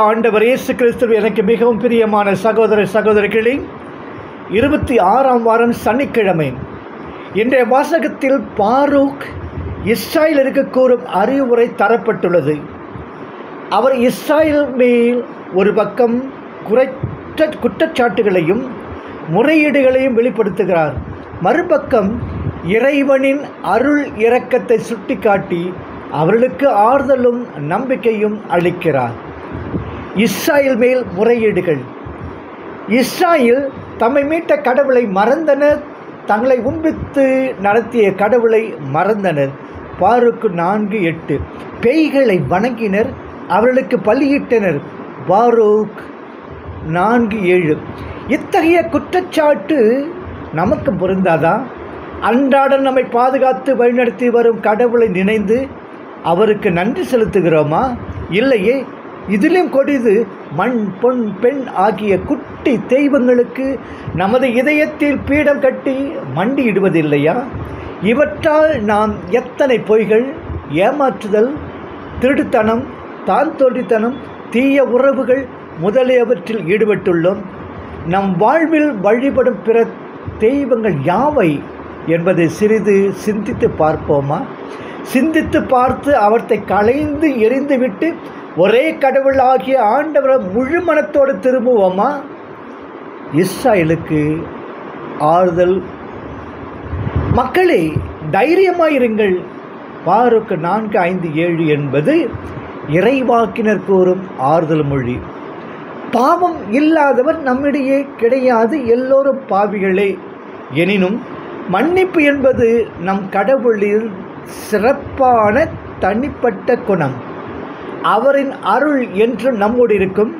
ஆண்டவர் இயேசு கிறிஸ்துவ எனக்கு மிகவும் பிரியமான சகோதர சகோதரிகளே இருபத்தி ஆறாம் வாரம் சனிக்கிழமை இன்றைய வாசகத்தில் பாரூக் இஸ்ராயலருக்கு கூறும் அறிவுரை தரப்பட்டுள்ளது அவர் இஸ்ராயல் மேல் ஒரு பக்கம் குறைத்த குற்றச்சாட்டுகளையும் முறையீடுகளையும் வெளிப்படுத்துகிறார் மறுபக்கம் இறைவனின் அருள் இரக்கத்தை சுட்டிக்காட்டி அவர்களுக்கு ஆறுதலும் நம்பிக்கையும் அளிக்கிறார் இஸ்ராயல் மேல் முறையீடுகள் இஸ்ராயல் தம்மை மீட்ட கடவுளை மறந்தனர் தங்களை உண்பித்து நடத்திய கடவுளை மறந்தனர் பாருக்கு நான்கு எட்டு பேய்களை வணங்கினர் அவர்களுக்கு பலியிட்டனர் பாரூக் நான்கு ஏழு இத்தகைய குற்றச்சாட்டு நமக்கு பொருந்தாதா அன்றாடம் நம்மை பாதுகாத்து வழிநடத்தி வரும் கடவுளை நினைந்து அவருக்கு நன்றி செலுத்துகிறோமா இல்லையே இதிலும் கொடிது மண் பொன் பெண் ஆகிய குட்டி தெய்வங்களுக்கு நமது இதயத்தில் பீடம் கட்டி மண்டியிடுவதில்லையா இவற்றால் நாம் எத்தனை பொய்கள் ஏமாற்றுதல் திருடுத்தனம் தான் தோன்றித்தனம் தீய உறவுகள் முதலியவற்றில் ஈடுபட்டுள்ளோம் நம் வாழ்வில் வழிபடும் பிற தெய்வங்கள் யாவை என்பதை சிறிது சிந்தித்து பார்ப்போமா சிந்தித்து பார்த்து அவற்றை களைந்து எரிந்துவிட்டு ஒரே கடவுள் ஆகிய ஆண்டவரை முழு மனத்தோடு திரும்புவோமா இஸ்ராயலுக்கு ஆறுதல் மக்களே தைரியமாயிருங்கள் பாருக்கு நான்கு ஐந்து ஏழு என்பது இறைவாக்கினர் கூறும் ஆறுதல் மொழி பாவம் இல்லாதவர் நம்மிடையே கிடையாது எல்லோரும் பாவிகளே எனினும் மன்னிப்பு என்பது நம் கடவுளில் சிறப்பான தனிப்பட்ட குணம் அவரின் அருள் என்று நம்மோடு இருக்கும்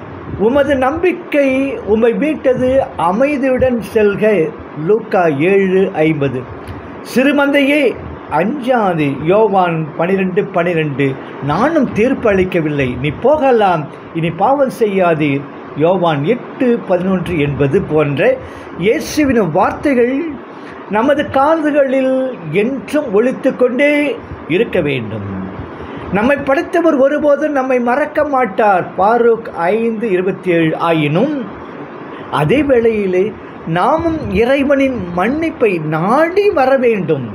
உமது நம்பிக்கை உம்மை மீட்டது அமைதியுடன் செல்க லூக்கா ஏழு ஐம்பது சிறுமந்தையே அஞ்சாது யோவான் பனிரெண்டு பனிரெண்டு நானும் தீர்ப்பு அளிக்கவில்லை நீ போகலாம் இனி பாவம் செய்யாதீர் யோவான் எட்டு பதினொன்று என்பது போன்ற இயேசுவின் வார்த்தைகள் நமது காதுகளில் என்றும் ஒழித்து கொண்டே இருக்க வேண்டும் நம்மை படைத்தவர் ஒருபோதும் நம்மை மறக்க மாட்டார் பாரூக் ஐந்து இருபத்தி ஏழு ஆயினும் அதே வேளையிலே நாமும் இறைவனின் மன்னிப்பை நாடி வர வேண்டும்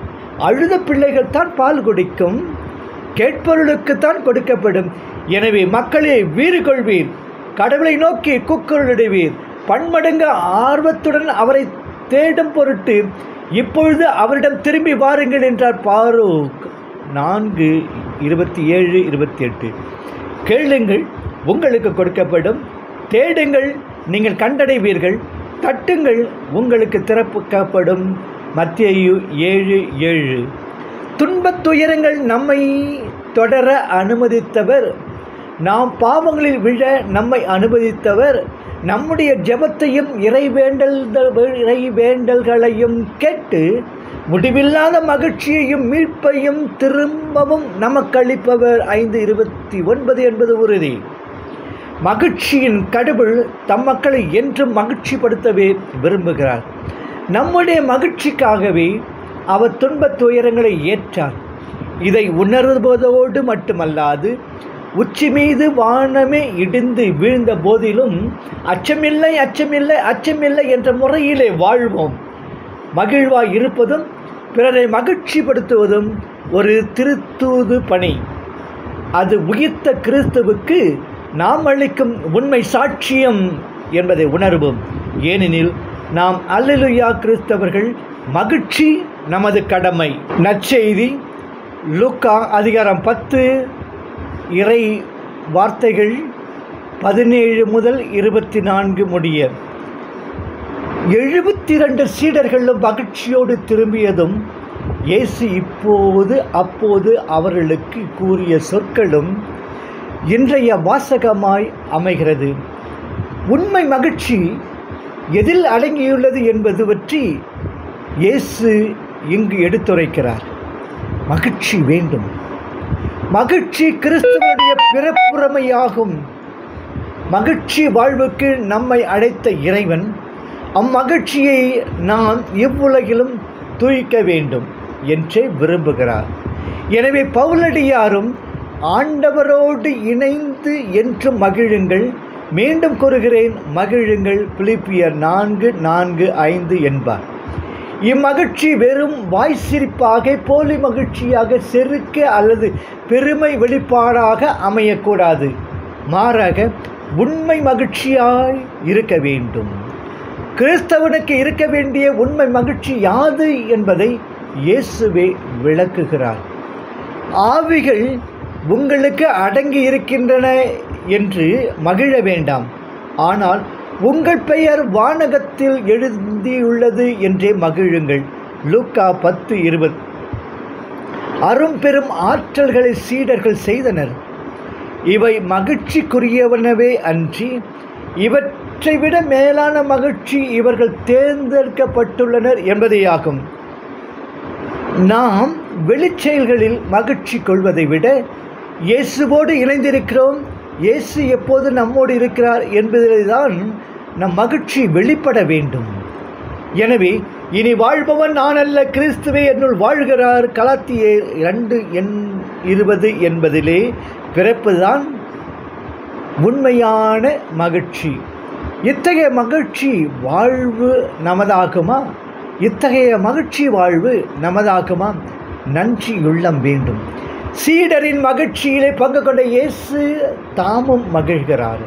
அழுத பிள்ளைகள் தான் பால் குடிக்கும் கேட்பவர்களுக்குத்தான் கொடுக்கப்படும் எனவே மக்களே வீறு கொள்வீர் கடவுளை நோக்கி குக்குரலிடுவீர் பன்மடங்கு ஆர்வத்துடன் அவரை தேடும் பொருட்டு இப்பொழுது அவரிடம் திரும்பி வாருங்கள் என்றார் பாரூக் நான்கு இருபத்தி ஏழு இருபத்தி எட்டு கேளுங்கள் உங்களுக்கு கொடுக்கப்படும் தேடுங்கள் நீங்கள் கண்டடைவீர்கள் தட்டுங்கள் உங்களுக்கு திறப்புக்கப்படும் மத்தியு ஏழு ஏழு துன்பத் துயரங்கள் நம்மை தொடர அனுமதித்தவர் நாம் பாவங்களில் விழ நம்மை அனுமதித்தவர் நம்முடைய ஜெபத்தையும் இறை வேண்டல் இறை வேண்டல்களையும் கேட்டு முடிவில்லாத மகிழ்ச்சியையும் மீட்பையும் திரும்பவும் நமக்கு அளிப்பவர் ஐந்து இருபத்தி ஒன்பது என்பது உறுதி மகிழ்ச்சியின் கடவுள் தம் மக்களை என்றும் மகிழ்ச்சிப்படுத்தவே விரும்புகிறார் நம்முடைய மகிழ்ச்சிக்காகவே அவர் துன்பத் துயரங்களை ஏற்றார் இதை உணர்வதோடு மட்டுமல்லாது உச்சி மீது வானமே இடிந்து வீழ்ந்த போதிலும் அச்சமில்லை அச்சமில்லை அச்சமில்லை என்ற முறையிலே வாழ்வோம் மகிழ்வாய் இருப்பதும் பிறரை மகிழ்ச்சிப்படுத்துவதும் ஒரு திருத்தூது பணி அது உயிர்த்த கிறிஸ்துவுக்கு நாம் அளிக்கும் உண்மை சாட்சியம் என்பதை உணர்வோம் ஏனெனில் நாம் அல்லலுயா கிறிஸ்தவர்கள் மகிழ்ச்சி நமது கடமை நற்செய்தி லூக்கா அதிகாரம் பத்து இறை வார்த்தைகள் பதினேழு முதல் இருபத்தி நான்கு முடிய எழுபத்தி ரெண்டு சீடர்களும் மகிழ்ச்சியோடு திரும்பியதும் இயேசு இப்போது அப்போது அவர்களுக்கு கூறிய சொற்களும் இன்றைய வாசகமாய் அமைகிறது உண்மை மகிழ்ச்சி எதில் அடங்கியுள்ளது என்பது பற்றி இயேசு இங்கு எடுத்துரைக்கிறார் மகிழ்ச்சி வேண்டும் மகிழ்ச்சி கிறிஸ்துவனுடைய பிறப்புறமையாகும் மகிழ்ச்சி வாழ்வுக்கு நம்மை அழைத்த இறைவன் அம்மகிழ்ச்சியை நாம் இவ்வுலகிலும் தூய்க்க வேண்டும் என்றே விரும்புகிறார் எனவே பவுலடியாரும் ஆண்டவரோடு இணைந்து என்று மகிழுங்கள் மீண்டும் கூறுகிறேன் மகிழுங்கள் பிலிப்பியர் நான்கு நான்கு ஐந்து என்பார் இம்மகிழ்ச்சி வெறும் வாய் சிரிப்பாக போலி மகிழ்ச்சியாக செருக்க அல்லது பெருமை வெளிப்பாடாக அமையக்கூடாது மாறாக உண்மை மகிழ்ச்சியாய் இருக்க வேண்டும் கிறிஸ்தவனுக்கு இருக்க வேண்டிய உண்மை மகிழ்ச்சி யாது என்பதை இயேசுவே விளக்குகிறார் ஆவிகள் உங்களுக்கு அடங்கி இருக்கின்றன என்று மகிழ வேண்டாம் ஆனால் உங்கள் பெயர் வானகத்தில் எழுதியுள்ளது என்றே மகிழுங்கள் லூக்கா பத்து இருபது அரும்பெரும் ஆற்றல்களை சீடர்கள் செய்தனர் இவை மகிழ்ச்சிக்குரியவனவே அன்றி இவற்றை விட மேலான மகிழ்ச்சி இவர்கள் தேர்ந்தெடுக்கப்பட்டுள்ளனர் என்பதேயாகும் நாம் வெளிச்செயல்களில் மகிழ்ச்சி கொள்வதை விட இயேசுவோடு இணைந்திருக்கிறோம் இயேசு எப்போது நம்மோடு இருக்கிறார் என்பதில்தான் நம் மகிழ்ச்சி வெளிப்பட வேண்டும் எனவே இனி வாழ்பவன் நான் அல்ல கிறிஸ்துவே என்னுள் வாழ்கிறார் கலாத்தியே இரண்டு எண் இருபது என்பதிலே பிறப்புதான் உண்மையான மகிழ்ச்சி இத்தகைய மகிழ்ச்சி வாழ்வு நமதாகுமா இத்தகைய மகிழ்ச்சி வாழ்வு நமதாகுமா நன்றியுள்ளம் வேண்டும் சீடரின் மகிழ்ச்சியிலே பங்கு கொண்ட இயேசு தாமும் மகிழ்கிறார்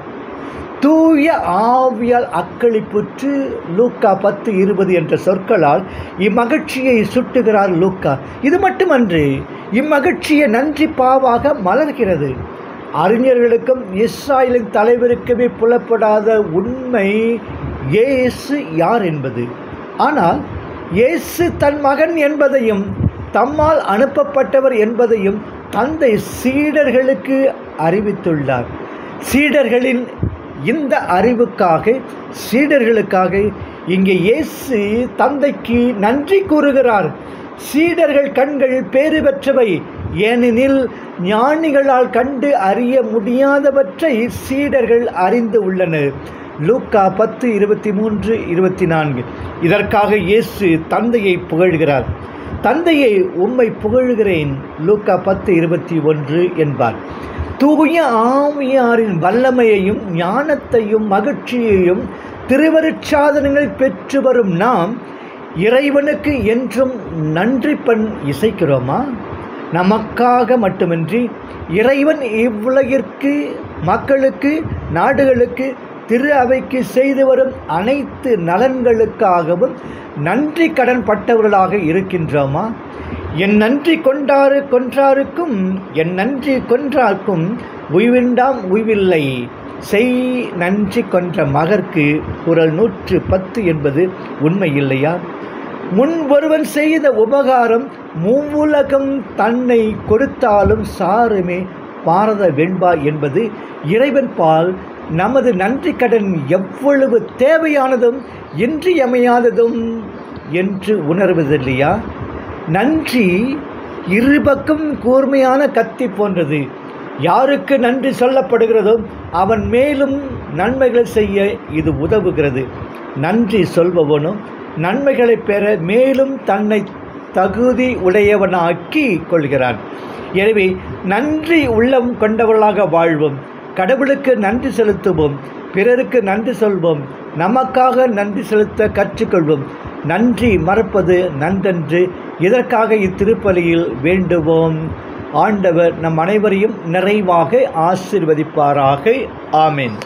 தூய ஆவியால் அக்களிப்புற்று லூக்கா பத்து இருபது என்ற சொற்களால் இம்மகிழ்ச்சியை சுட்டுகிறார் லூக்கா இது மட்டுமன்று இம்மகிழ்ச்சியை நன்றி பாவாக மலர்கிறது அறிஞர்களுக்கும் இஸ்ராயலின் தலைவருக்குமே புலப்படாத உண்மை இயேசு யார் என்பது ஆனால் இயேசு தன் மகன் என்பதையும் தம்மால் அனுப்பப்பட்டவர் என்பதையும் தந்தை சீடர்களுக்கு அறிவித்துள்ளார் சீடர்களின் இந்த அறிவுக்காக சீடர்களுக்காக இங்கே இயேசு தந்தைக்கு நன்றி கூறுகிறார் சீடர்கள் கண்கள் பேறு பெற்றவை ஏனெனில் ஞானிகளால் கண்டு அறிய முடியாதவற்றை சீடர்கள் அறிந்து உள்ளனர் லூக்கா பத்து இருபத்தி மூன்று இருபத்தி நான்கு இதற்காக இயேசு தந்தையை புகழ்கிறார் தந்தையை உம்மை புகழ்கிறேன் லூக்கா பத்து இருபத்தி ஒன்று என்பார் தூய ஆவியாரின் வல்லமையையும் ஞானத்தையும் மகிழ்ச்சியையும் திருவருட்சாதனங்கள் பெற்று வரும் நாம் இறைவனுக்கு என்றும் நன்றி பண் இசைக்கிறோமா நமக்காக மட்டுமின்றி இறைவன் இவ்வுலகிற்கு மக்களுக்கு நாடுகளுக்கு திரு அவைக்கு செய்து வரும் அனைத்து நலன்களுக்காகவும் நன்றி கடன் பட்டவர்களாக இருக்கின்றோமா என் நன்றி கொண்டாரு கொன்றாருக்கும் என் நன்றி கொன்றார்க்கும் உய்விண்டாம் உய்வில்லை செய் நன்றி கொன்ற மகற்கு குரல் நூற்று பத்து என்பது உண்மை இல்லையா முன் ஒருவன் செய்த உபகாரம் மூவுலகம் தன்னை கொடுத்தாலும் சாருமே பாரத வெண்பா என்பது இறைவன் பால் நமது நன்றி கடன் எவ்வளவு தேவையானதும் இன்றியமையாததும் என்று உணர்வதில்லையா நன்றி இருபக்கம் கூர்மையான கத்தி போன்றது யாருக்கு நன்றி சொல்லப்படுகிறதோ அவன் மேலும் நன்மைகள் செய்ய இது உதவுகிறது நன்றி சொல்பவனும் நன்மைகளை பெற மேலும் தன்னை தகுதி உடையவனாக்கி கொள்கிறான் எனவே நன்றி உள்ளம் கொண்டவர்களாக வாழ்வோம் கடவுளுக்கு நன்றி செலுத்துவோம் பிறருக்கு நன்றி சொல்வோம் நமக்காக நன்றி செலுத்த கற்றுக்கொள்வோம் நன்றி மறப்பது நன்றன்று இதற்காக இத்திருப்பலியில் வேண்டுவோம் ஆண்டவர் நம் அனைவரையும் நிறைவாக ஆசிர்வதிப்பாராக ஆமேன்